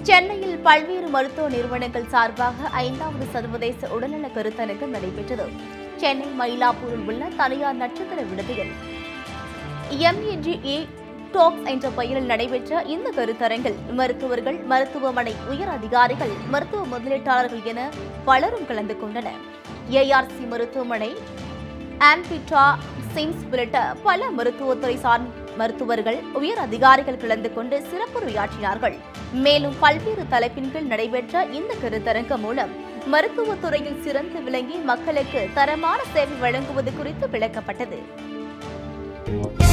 சென்னையில் பல்வேறு மருத்துவ நிறுவனங்கள் சார்பாக ஐந்தாவது சர்வதேச உடல்நல கருத்தரங்கம் நடைபெற்றது சென்னை மயிலாப்பூரில் உள்ள தனியார் நட்சத்திர விடுதியில் எம்ஏஜிஏ டாக்ஸ் என்ற பெயரில் நடைபெற்ற இந்த கருத்தரங்கில் மருத்துவர்கள் மருத்துவமனை உயர் அதிகாரிகள் மருத்துவ முதலீட்டாளர்கள் என பலரும் கலந்து கொண்டனர் ஏஆர்சி மருத்துவமனை ஆம்பிட்டா சிம்ஸ் உள்ளிட்ட பல மருத்துவத்துறை சார் மருத்துவர்கள் உயர் அதிகாரிகள் கலந்து கொண்டு சிறப்புரையாற்றினார்கள் மேலும் பல்வேறு தலைப்பின் கீழ் நடைபெற்ற இந்த கருத்தரங்கம் மூலம் மருத்துவத்துறையில் சிறந்து விளங்கி மக்களுக்கு தரமான சேவை வழங்குவது குறித்து விளக்கப்பட்டது